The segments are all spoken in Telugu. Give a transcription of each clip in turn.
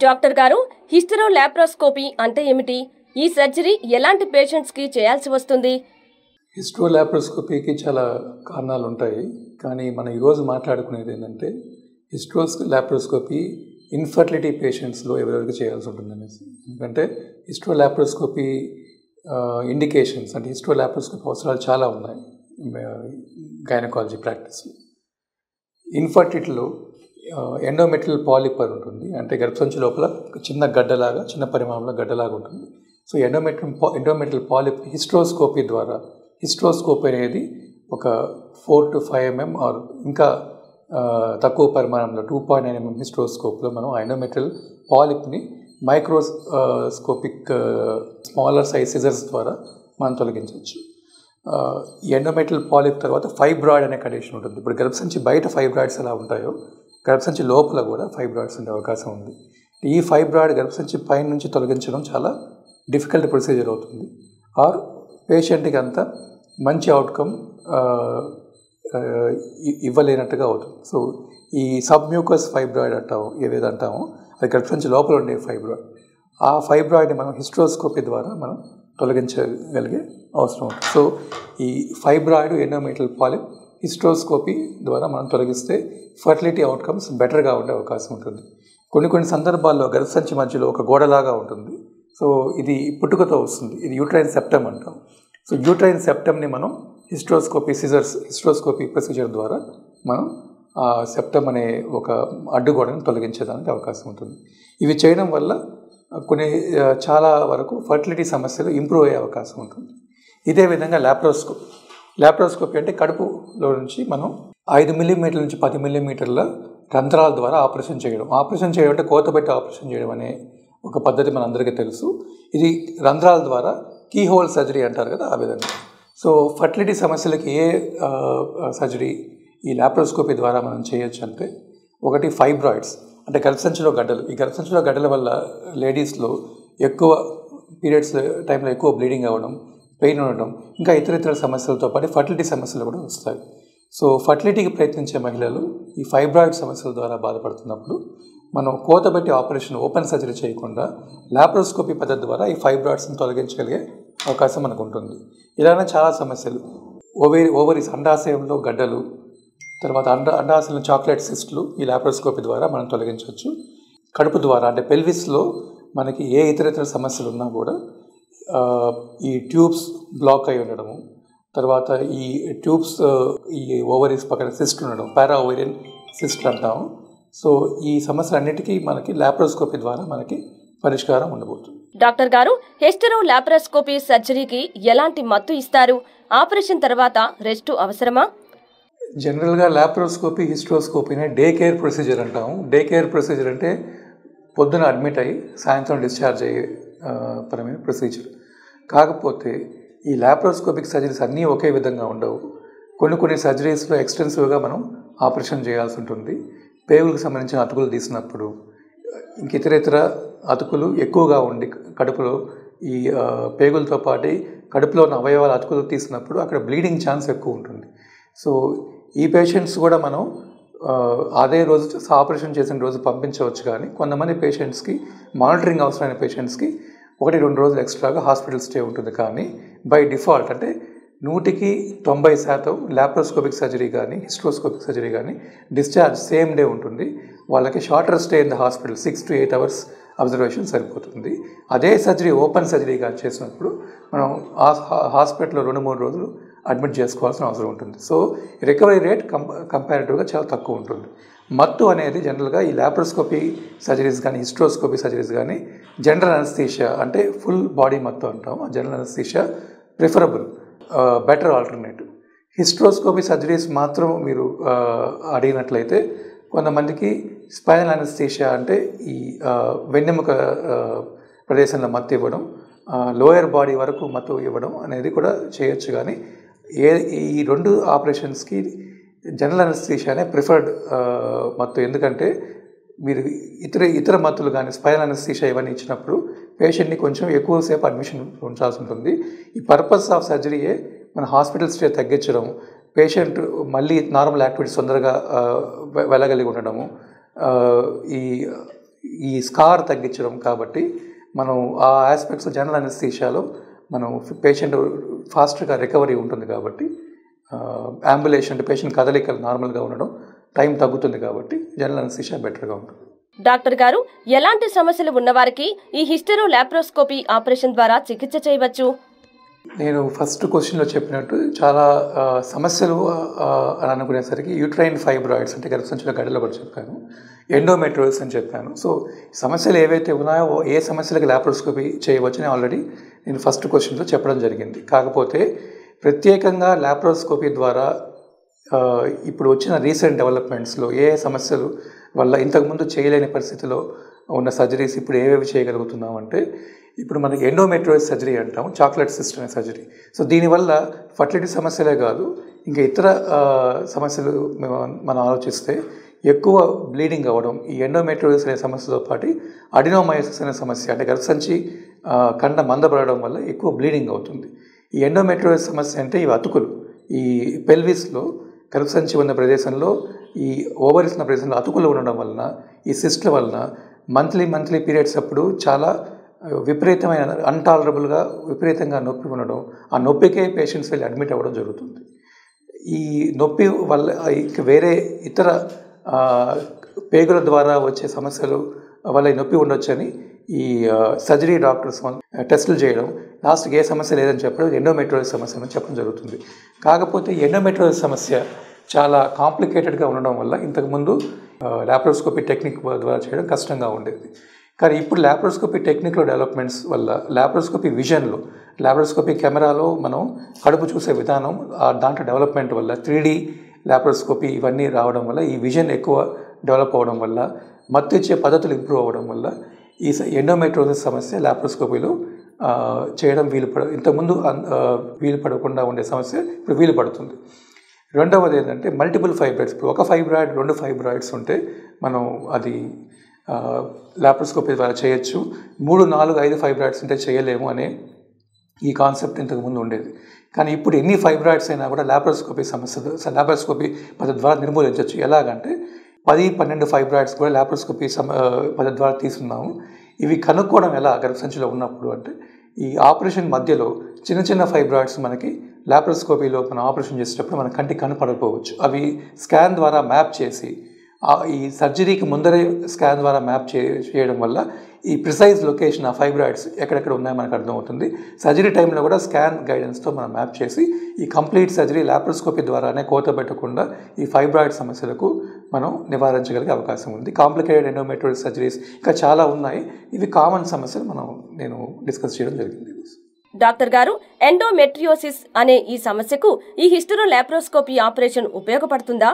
డాక్టర్ గారు హిస్టరో లాప్రోస్కోపీ అంటే ఏమిటి ఈ సర్జరీ ఎలాంటి పేషెంట్స్కి చేయాల్సి వస్తుంది హిస్ట్రో ల్యాప్రోస్కోపీకి చాలా కారణాలు ఉంటాయి కానీ మనం ఈరోజు మాట్లాడుకునేది ఏంటంటే హిస్ట్రోస్ ల్యాప్రోస్కోపీ ఇన్ఫర్టిలిటీ పేషెంట్స్లో ఎవరెవరికి చేయాల్సి ఉంటుంది అనేసి ఎందుకంటే హిస్ట్రో ల్యాప్రోస్కోపీ ఇండికేషన్స్ అంటే హిస్ట్రో ల్యాప్రోస్కోపీ అవసరాలు చాలా ఉన్నాయి గైనకాలజీ ప్రాక్టీస్లో ఇన్ఫర్టిలిటీలో ఎండోమెట్రియల్ పాలిపర్ ఉంటుంది అంటే గర్భసంచి లోపల చిన్న గడ్డలాగా చిన్న పరిమాణంలో గడ్డలాగా ఉంటుంది so endometrium endometrial polyp hysteroscopy ద్వారా హిస్ట్రోస్కోపీ అనేది ఒక four to five mm or ఇంకా తక్కువ పరిమాణంలో టూ పాయింట్ నైన్ ఎంఎం హిస్ట్రోస్కోప్లో మనం ఎండోమెట్రియల్ పాలిప్ని మైక్రోస్కోపిక్ స్మాలర్ సైజ్ సిజర్స్ ద్వారా మనం తొలగించవచ్చు ఈ ఎండోమెట్రియల్ పాలిప్ తర్వాత ఫైబ్రాయిడ్ అనే కండిషన్ ఉంటుంది ఇప్పుడు గర్భసంచి బయట ఫైబ్రాయిడ్స్ ఎలా ఉంటాయో గర్భసంచి లోపల కూడా ఫైబ్రాయిడ్స్ ఉండే అవకాశం ఉంది ఈ ఫైబ్రాయిడ్ గర్భసంచి పైన నుంచి తొలగించడం చాలా డిఫికల్ట్ ప్రొసీజర్ అవుతుంది ఆర్ పేషెంట్కి అంతా మంచి అవుట్కమ్ ఇవ్వలేనట్టుగా అవుతుంది సో ఈ సబ్మ్యూకస్ ఫైబ్రాయిడ్ అంటాము ఏదైతే అంటామో అది గర్భసంచి లోపల ఉండే ఫైబ్రాయిడ్ ఆ ఫైబ్రాయిడ్ని మనం హిస్ట్రోస్కోపీ ద్వారా మనం తొలగించగలిగే అవసరం ఉంటుంది సో ఈ ఫైబ్రాయిడ్ ఎండోమెట్రియల్ పాలిప్ హిస్ట్రోస్కోపీ ద్వారా మనం తొలగిస్తే ఫర్టిలిటీ అవుట్కమ్స్ బెటర్గా ఉండే అవకాశం ఉంటుంది కొన్ని కొన్ని సందర్భాల్లో గర్భసంచి మధ్యలో ఒక గోడలాగా ఉంటుంది సో ఇది పుట్టుకతో వస్తుంది ఇది యూట్రైన్ సెప్టమ్ అంటాం సో యూట్రైన్ సెప్టమ్ని మనం హిస్ట్రోస్కోపీ సిజర్స్ హిస్ట్రోస్కోపీ ప్రొసీజర్ ద్వారా మనం ఆ సెప్టమ్ అనే ఒక అడ్డుగోడను తొలగించేదానికి అవకాశం ఉంటుంది ఇవి చేయడం వల్ల కొన్ని చాలా వరకు ఫర్టిలిటీ సమస్యలు ఇంప్రూవ్ అయ్యే అవకాశం ఉంటుంది ఇదే విధంగా ల్యాప్రోస్కోపీ ల్యాప్రోస్కోపీ అంటే కడుపులో నుంచి మనం ఐదు మిల్లీమీటర్ల నుంచి పది మిల్లీమీటర్ల రంధ్రాల ద్వారా ఆపరేషన్ చేయడం ఆపరేషన్ చేయడం అంటే కోతబెట్టి ఆపరేషన్ చేయడం అనే ఒక పద్ధతి మన అందరికీ తెలుసు ఇది రంధ్రాల ద్వారా కీ హోల్ సర్జరీ అంటారు కదా ఆ విధంగా సో ఫర్టిలిటీ సమస్యలకి ఏ సర్జరీ ఈ ల్యాప్రోస్కోపీ ద్వారా మనం చేయొచ్చు అంటే ఒకటి ఫైబ్రాయిడ్స్ అంటే గర్భసంచిలో గడ్డలు ఈ గర్భసంచిలో గడ్డల వల్ల లేడీస్లో ఎక్కువ పీరియడ్స్ టైంలో ఎక్కువ బ్లీడింగ్ అవ్వడం పెయిన్ ఉండడం ఇంకా ఇతర ఇతర సమస్యలతో పాటు ఫర్టిలిటీ సమస్యలు కూడా వస్తాయి సో ఫర్టిలిటీకి ప్రయత్నించే మహిళలు ఈ ఫైబ్రాయిడ్ సమస్యల ద్వారా బాధపడుతున్నప్పుడు మనం కోతబెట్టి ఆపరేషన్ ఓపెన్ సర్జరీ చేయకుండా ల్యాప్రోస్కోపీ పద్ధతి ద్వారా ఈ ఫైబ్రాయిడ్స్ని తొలగించగలిగే అవకాశం మనకు ఉంటుంది ఇలానే చాలా సమస్యలు ఓవరి ఓవరీస్ అండాశయంలో గడ్డలు తర్వాత అండ అండాశయంలో చాక్లెట్ సిస్టులు ఈ ల్యాప్రోస్కోపీ ద్వారా మనం తొలగించవచ్చు కడుపు ద్వారా అంటే పెల్విస్లో మనకి ఏ ఇతర ఇతర సమస్యలు ఉన్నా కూడా ఈ ట్యూబ్స్ బ్లాక్ అయి ఉండడము తర్వాత ఈ ట్యూబ్స్ ఈ ఓవరీస్ పక్కన సిస్ట్ ఉండడం పారా ఓవేరియన్ సిస్ట్ అంటాము సో ఈ సమస్యలన్నిటికీ మనకి ల్యాప్రోస్కోపీ ద్వారా మనకి పరిష్కారం ఉండబోతుంది డాక్టర్ గారు హెస్టరో లాప్రోస్కోపీ సర్జరీకి ఎలాంటి మత్తు ఇస్తారు ఆపరేషన్ తర్వాత రెస్ట్ అవసరమా జనరల్గా ల్యాప్రోస్కోపీ హిస్ట్రోస్కోపీనే డే కేర్ ప్రొసీజర్ అంటాము డే కేర్ ప్రొసీజర్ అంటే పొద్దున అడ్మిట్ అయ్యి సాయంత్రం డిశ్చార్జ్ అయ్యే పరమైన ప్రొసీజర్ కాకపోతే ఈ ల్యాప్రోస్కోపిక్ సర్జరీస్ అన్నీ ఒకే విధంగా ఉండవు కొన్ని కొన్ని సర్జరీస్లో ఎక్స్టెన్సివ్గా మనం ఆపరేషన్ చేయాల్సి ఉంటుంది పేగులకు సంబంధించిన అతుకులు తీసినప్పుడు ఇంక ఇతర ఇతర అతుకులు ఎక్కువగా ఉండి కడుపులో ఈ పేగులతో పాటు కడుపులో ఉన్న అవయవాల అతుకులు తీసినప్పుడు అక్కడ బ్లీడింగ్ ఛాన్స్ ఎక్కువ ఉంటుంది సో ఈ పేషెంట్స్ కూడా మనం అదే రోజు ఆపరేషన్ చేసిన రోజు పంపించవచ్చు కానీ కొంతమంది పేషెంట్స్కి మానిటరింగ్ అవసరమైన పేషెంట్స్కి ఒకటి రెండు రోజులు ఎక్స్ట్రాగా హాస్పిటల్ స్టే ఉంటుంది కానీ బై డిఫాల్ట్ అంటే నూటికి తొంభై శాతం ల్యాప్రోస్కోపిక్ సర్జరీ కానీ హిస్ట్రోస్కోపిక్ సర్జరీ కానీ డిశ్చార్జ్ సేమ్ డే ఉంటుంది వాళ్ళకి shorter stay in the hospital six to eight hours observation సరిపోతుంది అదే సర్జరీ ఓపెన్ సర్జరీ కానీ చేసినప్పుడు మనం హాస్పిటల్లో రెండు మూడు రోజులు అడ్మిట్ చేసుకోవాల్సిన అవసరం ఉంటుంది సో రికవరీ రేట్ కం కంపారిటివ్గా చాలా తక్కువ ఉంటుంది మత్తు అనేది జనరల్గా ఈ ల్యాప్రోస్కోపీ సర్జరీస్ కానీ హిస్ట్రోస్కోపీ సర్జరీస్ కానీ జనరల్ అనస్థీషియా అంటే ఫుల్ బాడీ మత్తు అంటాం ఆ general anaesthesia preferable better alternative hysteroscopy surgeries మాత్రం మీరు అడిగినట్లయితే కొంతమందికి స్పైనల్ అనస్థీషియా అంటే ఈ వెన్నెముక ప్రదేశంలో మత్తు ఇవ్వడం లోయర్ బాడీ వరకు మత్తు ఇవ్వడం అనేది కూడా చేయొచ్చు కానీ ఏ ఈ రెండు ఆపరేషన్స్కి జనరల్ అనస్థీషియానే ప్రిఫర్డ్ మత్తు ఎందుకంటే మీరు ఇతర ఇతర మత్తులు కానీ స్పైనల్ అనస్థీషియా ఇవన్నీ ఇచ్చినప్పుడు పేషెంట్ని కొంచెం ఎక్కువసేపు అడ్మిషన్ ఉంచాల్సి ఉంటుంది ఈ పర్పస్ ఆఫ్ సర్జరీయే మన హాస్పిటల్ స్టే తగ్గించడం పేషెంట్ మళ్ళీ నార్మల్ యాక్టివిటీస్ తొందరగా వెళ్ళగలిగి ఉండడము ఈ ఈ స్కార్ తగ్గించడం కాబట్టి మనం ఆ ఆస్పెక్ట్స్ జనరల్ అనస్థీషియాలో మనం పేషెంట్ ఫాస్ట్గా రికవరీ ఉంటుంది కాబట్టి అంబులేషన్ అంటే పేషెంట్ కదలికలు నార్మల్గా ఉండడం టైం తగ్గుతుంది కాబట్టి జనరల్ అనస్థీషియా బెటర్గా ఉంటుంది డాక్టర్ గారు ఎలాంటి సమస్యలు ఉన్నవారికి ఈ హిస్టెరో లాప్రోస్కోపీ ఆపరేషన్ ద్వారా చికిత్స చేయవచ్చు నేను ఫస్ట్ క్వశ్చన్లో చెప్పినట్టు చాలా ఆ, సమస్యలు ఆ, అని అనుకునేసరికి యూట్రైన్ ఫైబ్రాయిడ్స్ అంటే గర్భసంచుల గడిలో కూడా చెప్పాను ఎండోమెట్రోల్స్ అని చెప్పాను సో సమస్యలు ఏవైతే ఉన్నాయో ఏ సమస్యలకు లాప్రోస్కోపీ చేయవచ్చని ఆల్రెడీ నేను ఫస్ట్ క్వశ్చన్లో చెప్పడం జరిగింది కాకపోతే ప్రత్యేకంగా లాప్రోస్కోపీ ద్వారా ఆ, ఇప్పుడు వచ్చిన రీసెంట్ డెవలప్మెంట్స్లో ఏ ఏ సమస్యలు వల్ల ఇంతకుముందు చేయలేని పరిస్థితిలో ఉన్న సర్జరీస్ ఇప్పుడు ఏవేవి చేయగలుగుతున్నాం అంటే ఇప్పుడు మనకి ఎండోమెట్రోయిడ్ సర్జరీ అంటాం చాక్లెట్ సిస్ట్ అనే సర్జరీ సో దీనివల్ల ఫర్టిలిటీ సమస్యలే కాదు ఇంకా ఇతర ఆ, సమస్యలు మేము- మనం ఆలోచిస్తే ఎక్కువ బ్లీడింగ్ అవ్వడం ఈ ఎండోమెట్రోయిడ్స్ అనే సమస్యతో పాటు అడినోమయోసిస్ అనే సమస్య అంటే గర్భసంచి ఆ, కండ మందపడడం వల్ల ఎక్కువ బ్లీడింగ్ అవుతుంది ఈ ఎండోమెట్రోయిడ్ సమస్య అంటే ఇవి అతుకులు ఈ పెల్విస్లో గర్భసంచి ఉన్న ప్రదేశంలో ఈ ఓవరీస్ ఉన్న ప్రదేశంలో అతుకులు ఉండడం వలన ఈ సిస్ట్ల వలన మంత్లీ మంత్లీ పీరియడ్స్ అప్పుడు చాలా ఆ, విపరీతమైన అన్టాలరబుల్గా విపరీతంగా నొప్పి ఉండడం ఆ నొప్పికే పేషెంట్స్ వెళ్ళి అడ్మిట్ అవ్వడం జరుగుతుంది ఈ నొప్పి వల్ల ఇక వేరే ఇతర ఆ, పేగుల ద్వారా వచ్చే సమస్యలు వల్ల ఈ నొప్పి ఉండొచ్చని ఈ సర్జరీ డాక్టర్స్ టెస్టులు చేయడం లాస్ట్కి ఏ సమస్య లేదని చెప్పడం ఎండోమెట్రోయిడ్ సమస్య అని చెప్పడం జరుగుతుంది కాకపోతే ఎండోమెట్రోయిడ్ సమస్య చాలా కాంప్లికేటెడ్గా ఉండడం వల్ల ఇంతకుముందు లాప్రోస్కోపీ టెక్నిక్ ద్వారా చేయడం కష్టంగా ఉండేది కానీ ఇప్పుడు లాప్రోస్కోపీ టెక్నిక్లో డెవలప్మెంట్స్ వల్ల లాప్రోస్కోపీ విజన్లో లాప్రోస్కోపీ కెమెరాలో మనం కడుపు చూసే విధానం ఆ దాంట్లో డెవలప్మెంట్ వల్ల త్రీ లాప్రోస్కోపీ ఇవన్నీ రావడం వల్ల ఈ విజన్ ఎక్కువ డెవలప్ అవ్వడం వల్ల మత్తు ఇచ్చే పద్ధతులు ఇంప్రూవ్ అవ్వడం వల్ల ఈ ఎండోమెట్రోసిస్ సమస్య లాప్రోస్కోపీలో ఆ, చేయడం వీలు పడ ఇంతకుముందు అన్- ఆ, వీలు పడకుండా ఉండే సమస్య ఇప్పుడు వీలు పడుతుంది రెండవది ఏంటంటే మల్టిపుల్ ఫైబ్రాయిడ్స్ ఇప్పుడు ఒక ఫైబ్రాయిడ్ రెండు ఫైబ్రాయిడ్స్ ఉంటే మనం అది లాప్రోస్కోపీ ద్వారా చేయొచ్చు మూడు నాలుగు ఐదు ఫైబ్రాయిడ్స్ ఉంటే చేయలేము అనే ఈ కాన్సెప్ట్ ఇంతకుముందు ఉండేది కానీ ఇప్పుడు ఎన్ని ఫైబ్రాయిడ్స్ అయినా కూడా లాప్రోస్కోపీ సమస్య లాప్రోస్కోపీ పద్ధతి ద్వారా నిర్మూలించవచ్చు ఎలాగంటే పది పన్నెండు ఫైబ్రాయిడ్స్ కూడా లాప్రోస్కోపీ సమ ఆ, పద్ధతి ద్వారా తీసుకున్నాము ఇవి కనుక్కోవడం ఎలా గర్భసంచిలో ఉన్నప్పుడు అంటే ఈ ఆపరేషన్ మధ్యలో చిన్న చిన్న ఫైబ్రాయిడ్స్ మనకి లాప్రోస్కోపీలో మనం ఆపరేషన్ చేసేటప్పుడు మన కంటికి కనపడకపోవచ్చు అవి స్కాన్ ద్వారా మ్యాప్ చేసి ఆ ఈ సర్జరీకి ముందరే స్కాన్ ద్వారా మ్యాప్ చే చేయడం వల్ల ఈ ప్రిసైజ్ లొకేషన్ ఆ ఫైబ్రాయిడ్స్ ఎక్కడెక్కడ ఉన్నాయో మనకు అర్థమవుతుంది సర్జరీ టైంలో కూడా స్కాన్ గైడెన్స్తో మనం మ్యాప్ చేసి ఈ కంప్లీట్ సర్జరీ లాప్రోస్కోపీ ద్వారానే కోత పెట్టకుండా ఈ ఫైబ్రాయిడ్ సమస్యలకు మనం నివారించగలిగే అవకాశం ఉంది కాంప్లికేటెడ్ ఎండోమెట్రోయిడ్ సర్జరీస్ ఇంకా చాలా ఉన్నాయి ఇవి కామన్ సమస్యలు మనం నేను డిస్కస్ చేయడం జరిగింది డాక్టర్ గారు ఎండోమెట్రియోసిస్ అనే ఈ సమస్యకు ఈ హిస్టెరో లాప్రోస్కోపీ ఆపరేషన్ ఉపయోగపడుతుందా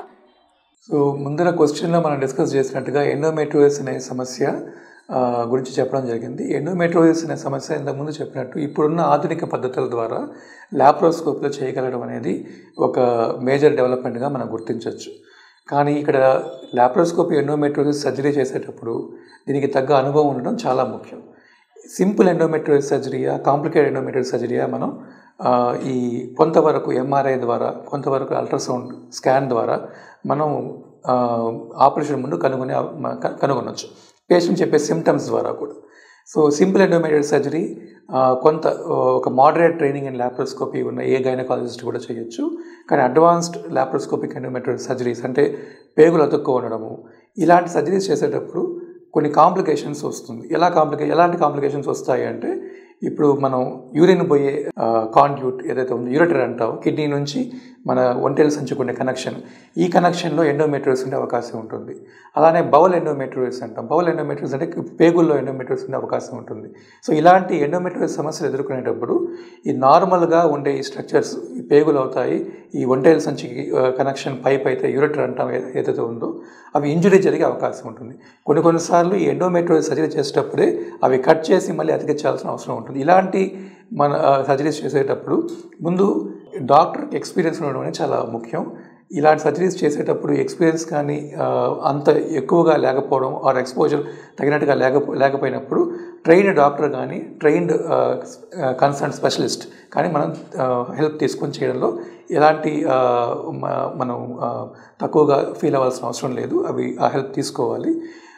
సో ముందర క్వశ్చన్లో మనం డిస్కస్ చేసినట్టుగా ఎండోమెట్రోయిస్ అనే సమస్య ఆ, గురించి చెప్పడం జరిగింది ఎండోమెట్రోయిస్ అనే సమస్య ఇంతకుముందు చెప్పినట్టు ఇప్పుడున్న ఆధునిక పద్ధతుల ద్వారా లాప్రోస్కోప్లో చేయగలగడం అనేది ఒక మేజర్ డెవలప్మెంట్గా మనం గుర్తించవచ్చు కానీ ఇక్కడ లాప్రోస్కోపీ ఎండోమెట్రోసిస్ సర్జరీ చేసేటప్పుడు దీనికి తగ్గ అనుభవం ఉండడం చాలా ముఖ్యం సింపుల్ ఎండోమెట్రోసిస్ సర్జరీయా కాంప్లికేటెడ్ ఎండోమెట్రోసిస్ సర్జరీయా మనం ఆ, ఈ కొంతవరకు ఎంఆర్ఐ ద్వారా కొంతవరకు అల్ట్రాసౌండ్ స్కాన్ ద్వారా మనం ఆ, ఆపరేషన్ ముందు కనుగొనే మ- క- కనుగొనొచ్చు పేషెంట్ చెప్పే సిమ్టమ్స్ ద్వారా కూడా సో సింపుల్ ఎండోమెట్రియల్ సర్జరీ ఆ, కొంత ఆ, ఒక మోడరేట్ ట్రైనింగ్ ఇన్ లాప్రోస్కోపీ ఉన్న ఏ గైనకాలజిస్ట్ కూడా చేయొచ్చు కానీ అడ్వాన్స్డ్ లాప్రోస్కోపిక్ ఎండోమెట్రియల్ సర్జరీస్ అంటే పేగులు అతుక్కో ఉండడము ఇలాంటి సర్జరీస్ చేసేటప్పుడు కొన్ని కాంప్లికేషన్స్ వస్తుంది ఎలా కాంప్లికే ఎలాంటి కాంప్లికేషన్స్ వస్తాయి అంటే ఇప్పుడు మనం యూరిన్ పోయే కాండ్యూట్ ఏదైతే ఉందో యూరిటర్ అంటాం కిడ్నీ నుంచి మన ఒంటెలు సంచుకునే కనెక్షన్ ఈ కనెక్షన్లో ఎండోమెట్రోస్ ఉండే అవకాశం ఉంటుంది అలానే బౌల్ ఎండోమెట్రోస్ అంటాం బౌల్ ఎండోమెట్రోస్ అంటే పేగుల్లో ఎండోమెట్రోస్ ఉండే అవకాశం ఉంటుంది సో ఇలాంటి ఎండోమెట్రోస్ సమస్యలు ఎదుర్కొనేటప్పుడు ఈ నార్మల్గా ఉండే ఈ స్ట్రక్చర్స్ ఈ పేగులు అవుతాయి ఈ ఒంటెల సంచికి కనెక్షన్ పైప్ అయితే యూరిటర్ అంటాం ఏ- ఏదైతే ఉందో అవి ఇంజురీ జరిగే అవకాశం ఉంటుంది కొన్ని కొన్నిసార్లు ఈ ఎండోమెట్రోస్ సర్జరీ చేసేటప్పుడే అవి కట్ చేసి మళ్ళీ అతికించాల్సిన అవసరం ఉంటుంది ఇలాంటి మన సర్జరీస్ చేసేటప్పుడు ముందు డాక్టర్కి ఎక్స్పీరియన్స్ ఉండడం అనేది చాలా ముఖ్యం ఇలాంటి సర్జరీస్ చేసేటప్పుడు ఎక్స్పీరియన్స్ కానీ ఆ, అంత ఎక్కువగా లేకపోవడం ఆర్ ఎక్స్పోజర్ తగినట్టుగా లేకపో లేకపోయినప్పుడు ట్రైన్డ్ డాక్టర్ కానీ ట్రైన్డ్ కన్సర్న్ స్పెషలిస్ట్ కానీ మనం హెల్ప్ తీసుకొని చేయడంలో ఎలాంటి ఆ, మ- మనం ఆ, తక్కువగా ఫీల్ అవ్వాల్సిన అవసరం లేదు అవి ఆ హెల్ప్ తీసుకోవాలి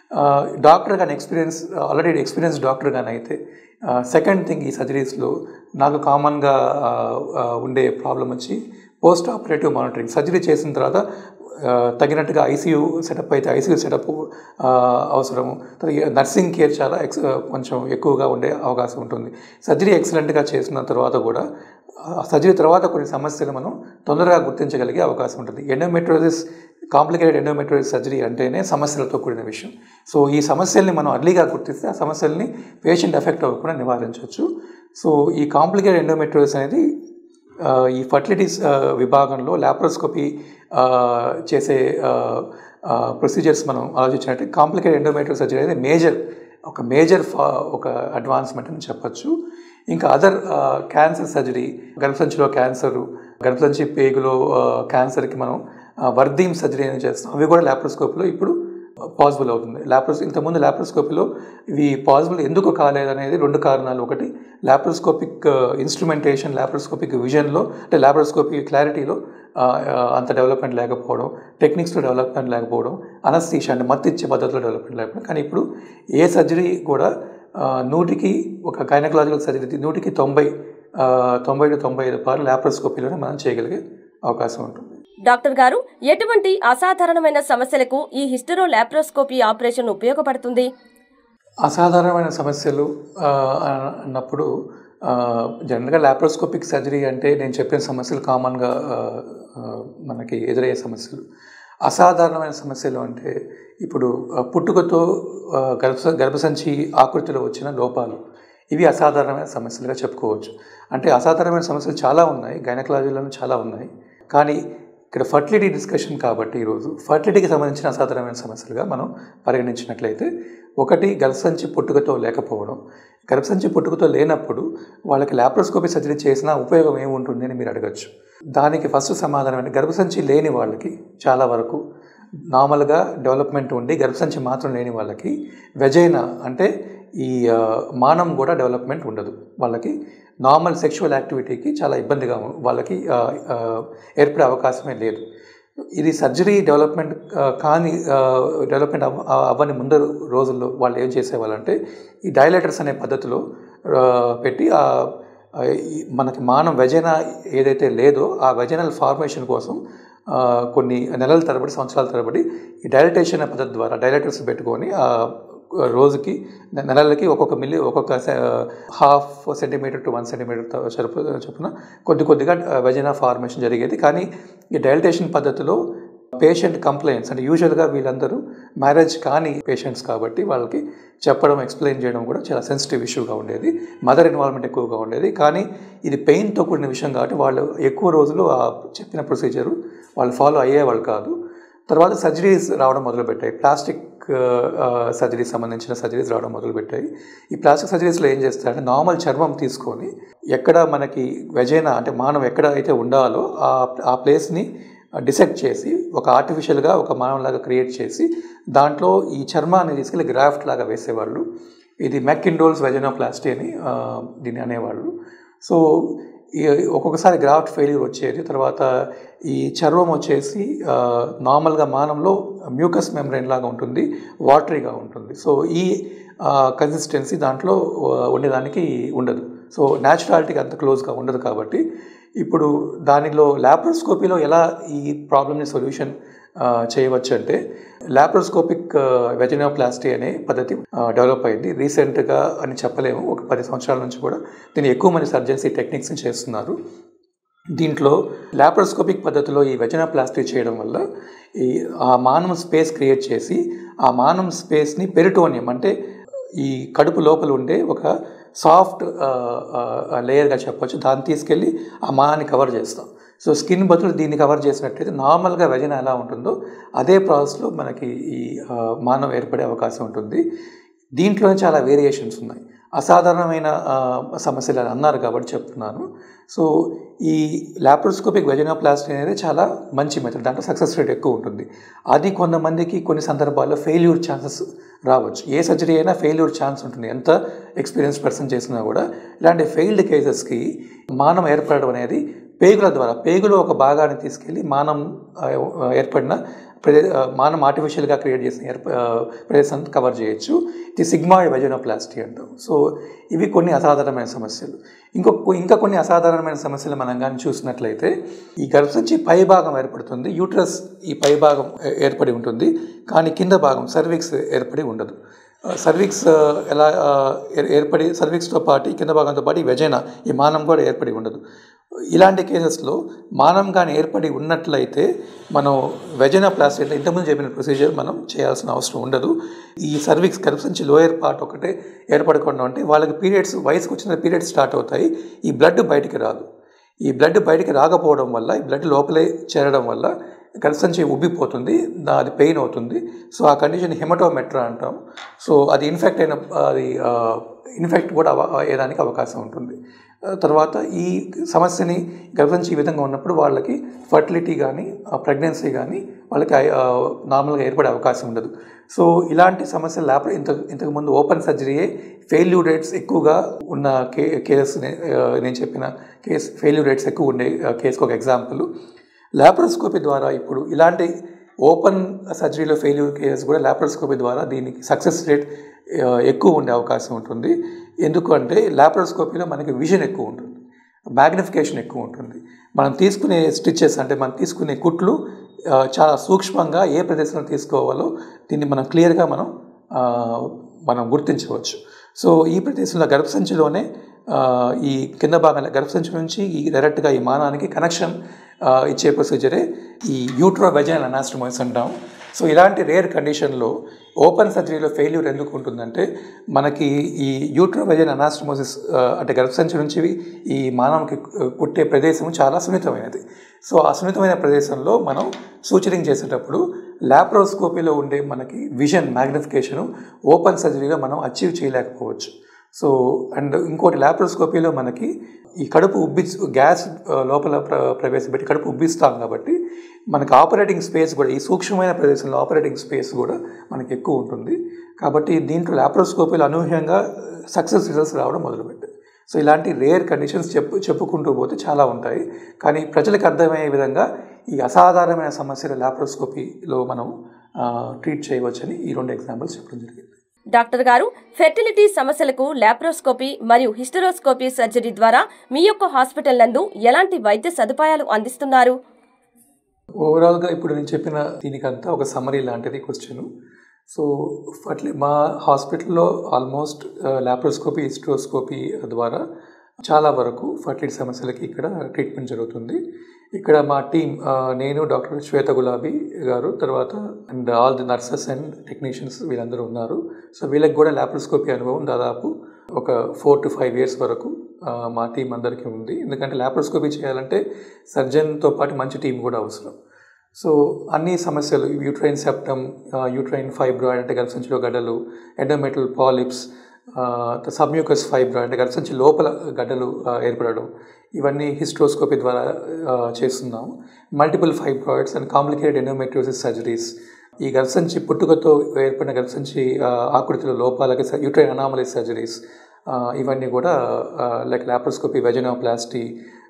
డాక్టర్ కానీ ఎక్స్పీరియన్స్ ఆల్రెడీ ఎక్స్పీరియన్స్ డాక్టర్ కానీ అయితే సెకండ్ థింగ్ ఈ సర్జరీస్లో నాకు కామన్గా ఉండే ప్రాబ్లం వచ్చి పోస్ట్ ఆపరేటివ్ మానిటరింగ్ సర్జరీ చేసిన తర్వాత ఆ, తగినట్టుగా ఐసీయూ సెటప్ అయితే ఐసీయూ సెటప్ అవసరము తర్వాత నర్సింగ్ కేర్ చాలా ఎక్స్ కొంచెం ఎక్కువగా ఉండే అవకాశం ఉంటుంది సర్జరీ ఎక్సలెంట్గా చేసిన తర్వాత కూడా ఆ సర్జరీ తర్వాత కొన్ని సమస్యలు మనం తొందరగా గుర్తించగలిగే అవకాశం ఉంటుంది ఎండోమెట్రోసిస్ కాంప్లికేటెడ్ ఎండోమెట్రోసిస్ సర్జరీ అంటేనే సమస్యలతో కూడిన విషయం సో ఈ సమస్యల్ని మనం అర్లీగా గుర్తిస్తే ఆ సమస్యల్ని పేషెంట్ ఎఫెక్ట్ అవ్వకుండా నివారించవచ్చు సో ఈ కాంప్లికేటెడ్ ఎండోమెట్రోసిస్ అనేది ఆ, ఈ ఫర్టిలిటీస్ ఆ, విభాగంలో ల్యాప్రోస్కోపీ ఆ, చేసే ప్రొసీజర్స్ మనం ఆలోచించినట్టు కాంప్లికేటెడ్ ఎండోమెట్రో సర్జరీ అనేది మేజర్ ఒక మేజర్ ఫా ఒక అడ్వాన్స్మెంట్ అని చెప్పొచ్చు ఇంకా అదర్ క్యాన్సర్ సర్జరీ గర్భసంచిలో క్యాన్సర్ గర్భసంచి పేగులో ఆ, క్యాన్సర్కి మనం ఆ, వర్ధీం సర్జరీ అని చేస్తాం అవి కూడా ల్యాప్రోస్కోప్లో ఇప్పుడు పాసిబుల్ అవుతుంది ల్యాప్రోస్ ఇంతకుముందు ల్యాప్రోస్కోపీలో ఇవి పాసిబుల్ ఎందుకు కాలేదనేది రెండు కారణాలు ఒకటి ల్యాప్రోస్కోపిక్ ఇన్స్ట్రుమెంటేషన్ ల్యాప్రోస్కోపిక్ విజన్లో అంటే ల్యాప్రోస్కోపిక్ క్లారిటీలో ఆ, ఆ, అంత డెవలప్మెంట్ లేకపోవడం టెక్నిక్స్లో డెవలప్మెంట్ లేకపోవడం అనస్థీషియా అంటే మత్తు ఇచ్చే పద్ధతిలో డెవలప్మెంట్ లేకపోవడం కానీ ఇప్పుడు ఏ సర్జరీ కూడా ఆ, నూటికి ఒక గైనకలాజికల్ సర్జరీ నూటికి తొంభై ఆ, తొంభై టు తొంభై ఐదు పార్లు ల్యాప్రోస్కోపీలోనే మనం చేయగలిగే అవకాశం ఉంటుంది డాక్టర్ గారు ఎటువంటి అసాధారణమైన సమస్యలకు ఈ హిస్టరో లాప్రోస్కోపీ ఆపరేషన్ ఉపయోగపడుతుంది అసాధారణమైన సమస్యలు ఆ, అన్నప్పుడు ఆ, జనరల్గా లాప్రోస్కోపిక్ సర్జరీ అంటే నేను చెప్పిన సమస్యలు కామన్గా ఆ, ఆ, మనకి ఎదురయ్యే సమస్యలు అసాధారణమైన సమస్యలు అంటే ఇప్పుడు ఆ, పుట్టుకతో ఆ, గర్భ గర్భసంచి ఆకృతిలో వచ్చిన లోపాలు ఇవి అసాధారణమైన సమస్యలుగా చెప్పుకోవచ్చు అంటే అసాధారణమైన సమస్యలు చాలా ఉన్నాయి గైనకలాజీలోనే చాలా ఉన్నాయి కానీ ఇక్కడ ఫర్టిలిటీ డిస్కషన్ కాబట్టి ఈరోజు ఫర్టిలిటీకి సంబంధించిన అసాధారణమైన సమస్యలుగా మనం పరిగణించినట్లయితే ఒకటి గర్భసంచి పుట్టుకతో లేకపోవడం గర్భసంచి పుట్టుకతో లేనప్పుడు వాళ్ళకి లాప్రోస్కోపీ సర్జరీ చేసినా ఉపయోగం ఏముంటుంది అని మీరు అడగచ్చు దానికి ఫస్ట్ సమాధానం అంటే గర్భసంచి లేని వాళ్ళకి చాలా వరకు నార్మల్గా డెవలప్మెంట్ ఉండి గర్భసంచి మాత్రం లేని వాళ్ళకి వెజైనా అంటే ఈ ఆ, మానం కూడా డెవలప్మెంట్ ఉండదు వాళ్ళకి నార్మల్ సెక్షువల్ యాక్టివిటీకి చాలా ఇబ్బందిగా ఉ- వాళ్ళకి ఆ, ఆ, ఏర్పడే అవకాశమే లేదు ఇది సర్జరీ డెవలప్మెంట్ ఆ, కాని డెవలప్మెంట్ అవ్వ అవ్వని ముందరు రోజుల్లో వాళ్ళు ఏం చేసేవాళ్ళంటే ఈ డైలైటర్స్ అనే పద్ధతిలో ఆ, పెట్టి ఆ ఆ, ఈ మనకి మానం వెజైనా ఏదైతే లేదో ఆ వెజైనల్ ఫార్మేషన్ కోసం ఆ, కొన్ని నెలల తరబడి సంవత్సరాల తరబడి ఈ డైలటేషన్ అనే పద్ధతి ద్వారా డైలైటర్స్ పెట్టుకొని ఆ, రోజుకి నె- నెలలకి ఒక్కొక్క మిల్లీ ఒక్కొక్క half centimetre to one centimetre చొప్పు చొప్పున కొద్ది కొద్దిగా వెజైనా ఫార్మేషన్ జరిగేది కానీ ఈ డైలటేషన్ పద్ధతిలో పేషెంట్ కంప్లైంట్స్ అంటే యూజువల్గా వీళ్ళందరూ మ్యారేజ్ కాని పేషెంట్స్ కాబట్టి వాళ్ళకి చెప్పడం ఎక్స్ప్లెయిన్ చేయడం కూడా చాలా సెన్సిటివ్ ఇష్యూగా ఉండేది మదర్ ఇన్వాల్వ్మెంట్ ఎక్కువగా ఉండేది కానీ ఇది పెయిన్తో కూడిన విషయం కాబట్టి వాళ్ళు ఎక్కువ రోజులు ఆ చెప్పిన ప్రొసీజరు వాళ్ళు ఫాలో అయ్యేవాళ్ళు కాదు తర్వాత సర్జరీస్ రావడం మొదలుపెట్టాయి ప్లాస్టిక్ సర్జరీస్ సంబంధించిన సర్జరీస్ రావడం మొదలుపెట్టాయి ఈ ప్లాస్టిక్ సర్జరీస్లో ఏం చేస్తారంటే నార్మల్ చర్మం తీసుకొని ఎక్కడ మనకి వెజైనా అంటే మానవ ఎక్కడ అయితే ఉండాలో ఆ ఆ ప్లేస్ని డిసెక్ట్ చేసి ఒక ఆర్టిఫిషియల్గా ఒక మానవులాగా క్రియేట్ చేసి దాంట్లో ఈ చర్మాన్ని తీసుకెళ్ళి గ్రాఫ్ట్ లాగా వేసేవాళ్ళు ఇది మెక్కిండోల్స్ వెజనోప్లాస్టీ అని ఆ, దీన్ని అనేవాళ్ళు సో ఈ ఒక్కొక్కసారి గ్రాఫ్ట్ ఫెయిల్యూర్ వచ్చేది తర్వాత ఈ చర్మం వచ్చేసి ఆ, నార్మల్గా మానంలో మ్యూకస్ మెంబ్రెయిన్ లాగా ఉంటుంది వాటరీగా ఉంటుంది సో ఈ కన్సిస్టెన్సీ దాంట్లో ఆ, ఉండేదానికి ఉండదు సో న్యాచురాలిటీకి అంత క్లోజ్గా ఉండదు కాబట్టి ఇప్పుడు దానిలో ల్యాప్రోస్కోపీలో ఎలా ఈ ప్రాబ్లమ్ని సొల్యూషన్ చేయవచ్చు అంటే ల్యాప్రోస్కోపిక్ వెజినోప్లాస్టీ అనే పద్ధతి డెవలప్ అయింది రీసెంట్గా అని చెప్పలేము ఒక పది సంవత్సరాల నుంచి కూడా దీన్ని ఎక్కువ మంది సర్జన్స్ ఈ టెక్నిక్స్ని చేస్తున్నారు దీంట్లో లాప్రోస్కోపిక్ పద్ధతిలో ఈ వెజనోప్లాస్టీ చేయడం వల్ల ఈ ఆ మానం స్పేస్ క్రియేట్ చేసి ఆ మానం స్పేస్ని పెరిటోనియం అంటే ఈ కడుపు లోపల ఉండే ఒక సాఫ్ట్ లేయర్గా చెప్పొచ్చు దాన్ని తీసుకెళ్ళి ఆ మానాన్ని కవర్ చేస్తాం సో స్కిన్ బదులు దీన్ని కవర్ చేసినట్టయితే నార్మల్గా వెజన ఎలా ఉంటుందో అదే ప్రాసెస్లో మనకి ఈ ఆ, మానవ ఏర్పడే అవకాశం ఉంటుంది దీంట్లోనే చాలా వేరియేషన్స్ ఉన్నాయి అసాధారణమైన ఆ, సమస్యలు అని అన్నారు కాబట్టి చెప్తున్నాను సో ఈ లాప్రోస్కోపిక్ వెజనోప్లాస్టీ అనేది చాలా మంచి మెథడ్ దాంట్లో సక్సెస్ రేట్ ఎక్కువ ఉంటుంది అది కొంతమందికి కొన్ని సందర్భాల్లో ఫెయిల్యూర్ ఛాన్సెస్ రావచ్చు ఏ సర్జరీ అయినా ఫెయిల్యూర్ ఛాన్స్ ఉంటుంది ఎంత ఎక్స్పీరియన్స్ పర్సన్ చేసినా కూడా ఇలాంటి ఫెయిల్డ్ కేసెస్కి మానం ఏర్పడడం అనేది పేగుల ద్వారా పేగులో ఒక భాగాన్ని తీసుకెళ్ళి మానం ఆ, ఏర్పడిన ప్రదే ఆ, మనం ఆర్టిఫిషియల్గా క్రియేట్ చేసిన ఎయిర్ ప్రదేశాన్ని కవర్ చేయొచ్చు ఇది సిగ్మాయిడ్ వెజనోప్లాస్టీ అంటాం సో ఇవి కొన్ని అసాధారణమైన సమస్యలు ఇంకొక ఇంకా కొన్ని అసాధారణమైన సమస్యలు మనం కానీ చూసినట్లయితే ఈ గర్భసంచి పై భాగం ఏర్పడుతుంది యూట్రస్ ఈ పై భాగం ఏ- ఏర్పడి ఉంటుంది కానీ కింద భాగం సర్విక్స్ ఏర్పడి ఉండదు సర్విక్స్ ఎలా ఆ, ఏర్- ఏర్పడి సర్విక్స్తో పాటు ఈ కింద భాగంతో పాటు ఈ వెజైన ఈ మానం కూడా ఏర్పడి ఉండదు ఇలాంటి కేసెస్లో మానం కానీ ఏర్పడి ఉన్నట్లయితే మనం వెజైనా ప్లాస్టీ అంటే ఇంతకుముందు చెప్పిన ప్రొసీజర్ మనం చేయాల్సిన అవసరం ఉండదు ఈ సర్విక్స్ గర్భసంచి లోయర్ పార్ట్ ఒకటే ఏర్పడకుండా ఉంటే వాళ్ళకి పీరియడ్స్ వయసుకు వచ్చిన పీరియడ్స్ స్టార్ట్ అవుతాయి ఈ బ్లడ్ బయటికి రాదు ఈ బ్లడ్ బయటికి రాకపోవడం వల్ల ఈ బ్లడ్ లోపలే చేరడం వల్ల గర్భసంచి ఉబ్బిపోతుంది దా- అది పెయిన్ అవుతుంది సో ఆ కండిషన్ హెమటోమెట్రా అంటాం సో అది ఇన్ఫెక్ట్ అయిన అది ఇన్ఫెక్ట్ కూడా అవ అయ్యేదానికి అవకాశం ఉంటుంది ఆ తర్వాత ఈ సమస్యని గర్భసంచి ఈ విధంగా ఉన్నప్పుడు వాళ్ళకి ఫర్టిలిటీ కానీ ప్రెగ్నెన్సీ కానీ వాళ్ళకి ఆ, నార్మల్గా ఏర్పడే అవకాశం ఉండదు సో ఇలాంటి సమస్యలు ల్యాప్ ఇంత ఇంతకుముందు ఓపెన్ సర్జరీయే ఫెయిల్యూర్ రేట్స్ ఎక్కువగా ఉన్న కే కేసు నేను చెప్పిన కేసు ఫెయిల్యూర్ రేట్స్ ఎక్కువ ఉండే ఆ, కేసుకు ఒక ఎగ్జాంపుల్ ల్యాప్రోస్కోపీ ద్వారా ఇప్పుడు ఇలాంటి ఓపెన్ సర్జరీలో ఫెయిల్యూర్ కేసెస్ కూడా ల్యాప్రోస్కోపీ ద్వారా దీనికి సక్సెస్ రేట్ ఆ, ఎక్కువ ఉండే అవకాశం ఉంటుంది ఎందుకంటే ల్యాప్రోస్కోపీలో మనకి విజన్ ఎక్కువ ఉంటుంది మ్యాగ్నిఫికేషన్ ఎక్కువ ఉంటుంది మనం తీసుకునే స్టిచెస్ అంటే మనం తీసుకునే కుట్లు ఆ, చాలా సూక్ష్మంగా ఏ ప్రదేశంలో తీసుకోవాలో దీన్ని మనం క్లియర్గా మనం ఆ, మనం గుర్తించవచ్చు సో ఈ ప్రదేశంలో గర్భసంచిలోనే ఆ, ఈ కింద భాగంలో గర్భసంచి నుంచి ఈ డైరెక్ట్గా ఈ మానానికి కనెక్షన్ ఆ, ఇచ్చే ప్రొసీజరే ఈ యూట్రో వెజైనల్ అనాస్టమోసిస్ అంటాం సో ఇలాంటి రేర్ కండిషన్లో ఓపెన్ సర్జరీలో ఫెయిల్యూర్ ఎందుకు ఉంటుందంటే మనకి ఈ యూట్రో వెజైన్ అనాస్టమోసిస్ అంటే గర్భసంచి నుంచి ఈ మానవుకి కుట్టే ప్రదేశం చాలా సున్నితమైనది సో ఆ సున్నితమైన ప్రదేశంలో మనం సూచరింగ్ చేసేటప్పుడు ల్యాప్రోస్కోపీలో ఉండే మనకి విజన్ మ్యాగ్నిఫికేషను ఓపెన్ సర్జరీలో మనం అచీవ్ చేయలేకపోవచ్చు సో అండ్ ఇంకోటి ల్యాప్రోస్కోపీలో మనకి ఈ కడుపు ఉబ్బి గ్యాస్ ఆ, లోపల ప్ర ప్రవేశపెట్టి కడుపు ఉబ్బిస్తాం కాబట్టి మనకి ఆపరేటింగ్ స్పేస్ కూడా ఈ సూక్ష్మమైన ప్రదేశంలో ఆపరేటింగ్ స్పేస్ కూడా మనకి ఎక్కువ ఉంటుంది కాబట్టి దీంట్లో ల్యాప్రోస్కోపీలో అనూహ్యంగా సక్సెస్ రిజల్ట్స్ రావడం మొదలుపెట్టాయి సో ఇలాంటి రేర్ కండిషన్స్ చెప్పు చెప్పుకుంటూ పోతే చాలా ఉంటాయి కానీ ప్రజలకు అర్థమయ్యే విధంగా ఈ అసాధారణమైన సమస్యల ల్యాప్రోస్కోపీలో మనం ట్రీట్ చేయవచ్చని ఈ రెండు ఎగ్జాంపుల్స్ చెప్పడం జరిగింది డాక్టర్ గారు ఫెర్టిలిటీ సమస్యలకు లాప్రోస్కోపీ మరియు హిస్టరోస్కోపీ సర్జరీ ద్వారా మీ యొక్క హాస్పిటల్ నందు ఎలాంటి వైద్య సదుపాయాలు అందిస్తున్నారు ఓవరాల్గా ఇప్పుడు నేను చెప్పిన దీనికంతా ఒక సమరీ లాంటిది క్వశ్చన్ సో అట్లే మా హాస్పిటల్లో ఆల్మోస్ట్ ల్యాప్రోస్కోపీ హిస్ట్రోస్కోపీ ద్వారా చాలా వరకు ఫర్టిలిటీ సమస్యలకి ఇక్కడ ట్రీట్మెంట్ జరుగుతుంది ఇక్కడ మా టీం నేను డాక్టర్ శ్వేత గులాబీ గారు తర్వాత and all the nurses and technicians వీళ్ళందరూ ఉన్నారు సో వీళ్ళకి కూడా ల్యాప్రోస్కోపీ అనుభవం దాదాపు ఒక ఫోర్ టు ఫైవ్ ఇయర్స్ వరకు ఆ, మా టీం అందరికీ ఉంది ఎందుకంటే ల్యాప్రోస్కోపీ చేయాలంటే సర్జన్తో పాటు మంచి టీం కూడా అవసరం సో అన్ని సమస్యలు యూట్రైన్ సెప్టమ్ యూట్రైన్ ఫైబ్రాయిడ్ అంటే గర్భసంచిలో గడ్డలు ఎండోమెటల్ పాలిప్స్ సబ్మ్యూకస్ ఫైబ్రాయిడ్ అంటే గర్భసంచి లోపల గడ్డలు ఆ, ఏర్పడడం ఇవన్నీ హిస్ట్రోస్కోపీ ద్వారా ఆ, చేస్తున్నాం multiple fibroids and complicated endometriosis surgeries ఈ గర్భసంచి పుట్టుకతో ఏర్పడిన గర్భసంచి ఆ, ఆకృతిలో లోపాలకి యూట్రైన్ అనామలీ సర్జరీస్ ఇవన్నీ కూడా like laparoscopy vaginoplasty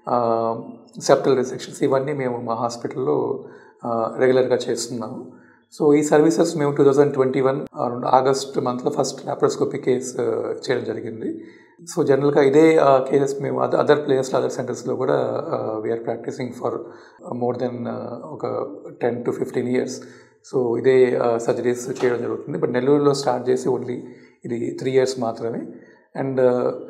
septal resections ఇవన్నీ మేము మా హాస్పిటల్లో రెగ్యులర్గా చేస్తున్నాము సో ఈ సర్వీసెస్ మేము two thousand twenty one August మంత్లో ఫస్ట్ లాప్రోస్కోపీ కేస్ చేయడం జరిగింది సో జనరల్గా ఇదే కేసెస్ మేము అదర్ అదర్ ప్లేసెస్లో అదర్ సెంటర్స్లో కూడా we're practising for more than ఒక ten to fifteen years so ఇదే సర్జరీస్ చేయడం జరుగుతుంది బట్ నెల్లూరులో స్టార్ట్ చేసి ఓన్లీ ఇది త్రీ ఇయర్స్ మాత్రమే అండ్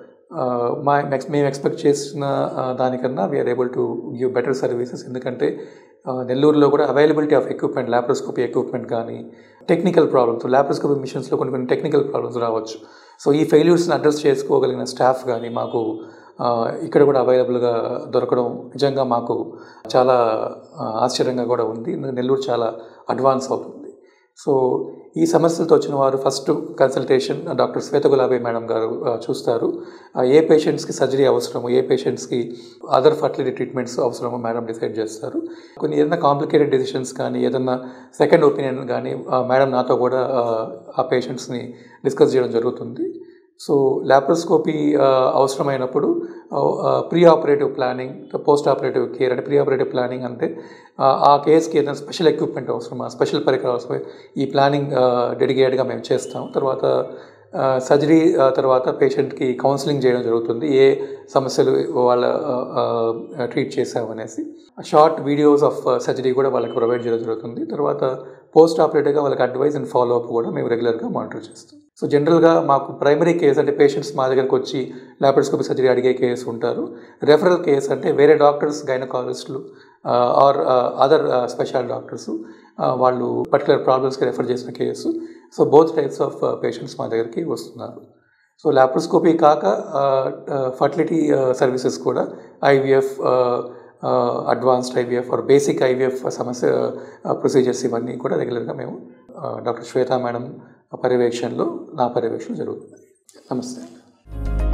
మా నెక్స్ట్ మేము ఎక్స్పెక్ట్ చేసిన ఆ, దానికన్నా we're able to give better services ఎందుకంటే ఆ, నెల్లూరులో కూడా availability of equipment laparoscopy equipment కానీ టెక్నికల్ ప్రాబ్లమ్స్ ల్యాప్రోస్కోపీ మిషన్స్లో కొన్ని కొన్ని టెక్నికల్ ప్రాబ్లమ్స్ రావచ్చు సో ఈ ఫెయిల్యూర్స్ని అడ్రస్ చేసుకోగలిగిన స్టాఫ్ కానీ మాకు ఆ, ఇక్కడ కూడా అవైలబుల్గా దొరకడం నిజంగా మాకు చాలా ఆ, ఆశ్చర్యంగా కూడా ఉంది నెల్లూరు చాలా అడ్వాన్స్ అవుతుంది సో ఈ సమస్యలతో వచ్చిన వారు ఫస్ట్ కన్సల్టేషన్ డాక్టర్ శ్వేత గులాబీ మేడం గారు ఆ, చూస్తారు ఆ, ఏ పేషెంట్స్కి సర్జరీ అవసరము ఏ పేషెంట్స్కి అదర్ ఫర్టిలిటీ ట్రీట్మెంట్స్ అవసరమో మేడం డిసైడ్ చేస్తారు కొన్ని ఏదైనా కాంప్లికేటెడ్ డెసిషన్స్ కానీ ఏదైనా సెకండ్ ఒపీనియన్ కానీ ఆ, మేడం నాతో కూడా ఆ, ఆ పేషెంట్స్ని డిస్కస్ చేయడం జరుగుతుంది సో ల్యాప్రోస్కోపీ అవసరమైనప్పుడు pre operative planning post operative care అంటే ప్రీ ఆపరేటివ్ ప్లానింగ్ అంటే ఆ, ఆ కేసుకి ఏదైనా స్పెషల్ ఎక్విప్మెంట్ అవసరమా స్పెషల్ పరికరాలు అవసరమా ఈ ప్లానింగ్ డెడికేటెడ్గా మేము చేస్తాం తర్వాత సర్జరీ తర్వాత పేషెంట్కి కౌన్సిలింగ్ చేయడం జరుగుతుంది ఏ సమస్యలు వాళ్ళ ట్రీట్ చేసామనేసి షార్ట్ వీడియోస్ ఆఫ్ సర్జరీ కూడా వాళ్ళకి ప్రొవైడ్ చేయడం జరుగుతుంది తర్వాత పోస్ట్ ఆపరేటివ్గా వాళ్ళకి అడ్వైస్ అండ్ ఫాలో అప్ కూడా మేము రెగ్యులర్గా మానిటర్ చేస్తాం సో జనరల్గా మాకు ప్రైమరీ కేస్ అంటే పేషెంట్స్ మా దగ్గరకు వచ్చి ల్యాప్రోస్కోపీ సర్జరీ అడిగే కేసు ఉంటారు రెఫరల్ కేస్ అంటే వేరే డాక్టర్స్ గైనకాలజిస్టులు ఆర్ అదర్ స్పెషల్ డాక్టర్స్ వాళ్ళు పర్టికులర్ ప్రాబ్లమ్స్కి రెఫర్ చేసిన case so both types of patients మా దగ్గరికి వస్తున్నారు సో ల్యాప్రోస్కోపీ కాక ఫర్టిలిటీ సర్వీసెస్ కూడా IVF advanced IVF or basic IVF సమస్య ప్రొసీజర్స్ ఇవన్నీ కూడా రెగ్యులర్గా మేము డాక్టర్ శ్వేత మేడం పర్యవేక్షణలో నా పర్యవేక్షణ జరుగుతుంది నమస్తే